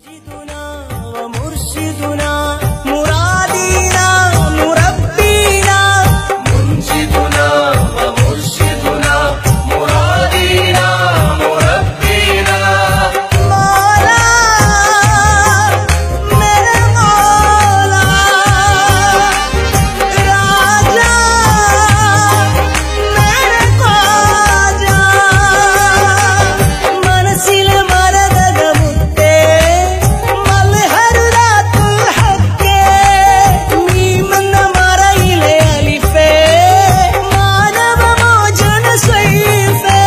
سيدنا ومرشدنا مرادينا مربينا منجدنا ومرشدنا مرادينا مربينا مولا मेरे मौला राजा मेरे ख्वाजा മനസ്സിലെ മരതക മുത്തേ മൽഹറുദാത്തുൽ ഹക്കേ നീമെന്ന മറയിലെ അലിഫേ മാനവ മോചന സ്വൈഫേ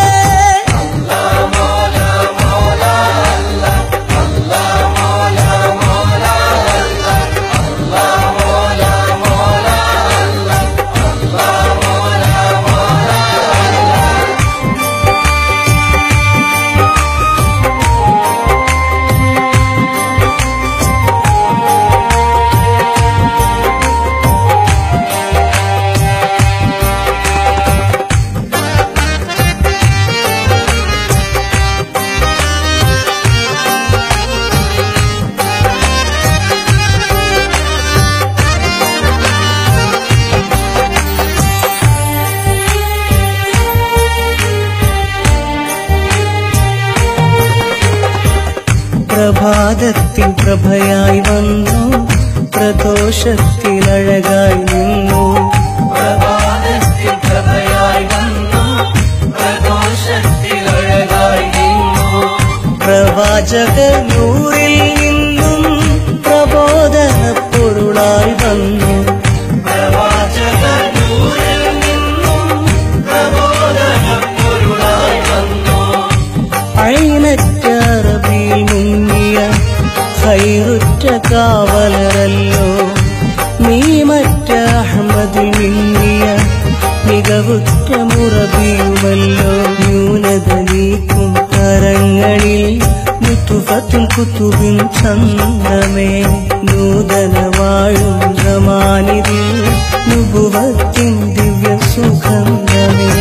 പ്രഭാതത്തിൻ പ്രഭയായി വന്നു പ്രദോഷത്തിൽ അഴകായി നിന്നു പ്രഭാതത്തിൽ പ്രഭയായി വന്നു പ്രദോഷത്തിൽ അഴകായി നിന്നു പ്രവാചക നൂറിൽ നിന്നും പ്രബോധന പൊരുളായി വന്നു പ്രവാചക നൂറിൽ നിന്നും പ്രബോധന പൊരുളായി വന്നു അഴിനറ്റ അറബിയിൽ മുങ്ങിയ ഹൈറുറ്റ കാവലരല്ലോ നീ മറ്റ അഹമ്മദിൽ മിന്നിയ മികവുറ്റ മുറബിയുമല്ലോ ന്യൂനത നീക്കും കരങ്ങളിൽ മുത്തുഫത്തും കുത്തുബിൻ ചന്തമേ നൂതന വാഴും റമാനിതിൽ നുപുവത്തിൻ ദിവ്യ സുഗന്ധമേ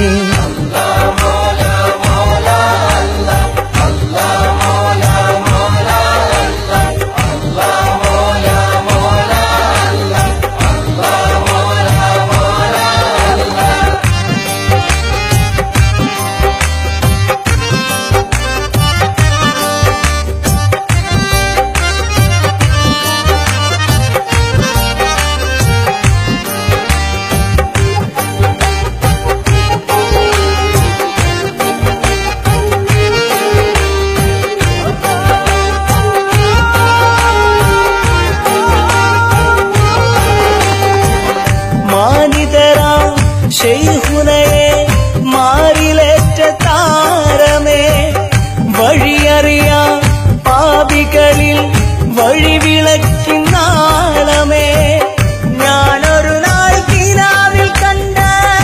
മാനിതരാം ഷെയ്ഹുനയെ മാറിലേറ്റ താരമേ വഴിയറിയാം പാപികളിൽ വഴിവിളക്കിനാളമേ ഞാനൊരു നാൾ കിനാവിൽ കണ്ട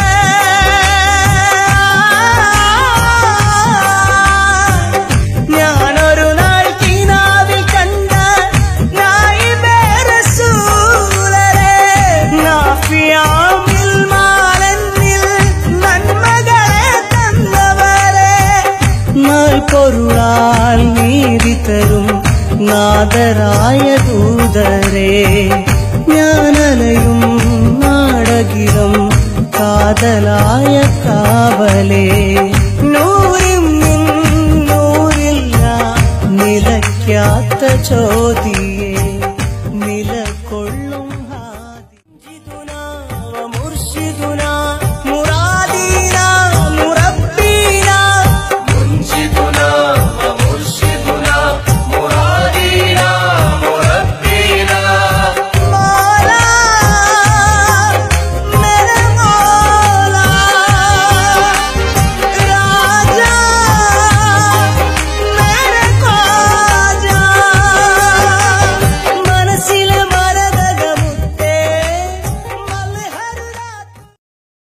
ഞാനൊരു നാൾ കിനാവിൽ കണ്ട നായിബേ റസൂലരെ നാഫിയാമിൽ മാലന്നിൽ നന്മകളെ തന്നവരെ നാൾ പൊരുളാൽ നീതി തരും നാദരായ ദൂതരെ ഞാനലയും നാടകിലും കാതലായ കാവലേ നൂറിൽ നിന്നൂരില്ല നിലയ്ക്കാത്ത ചോദിയേ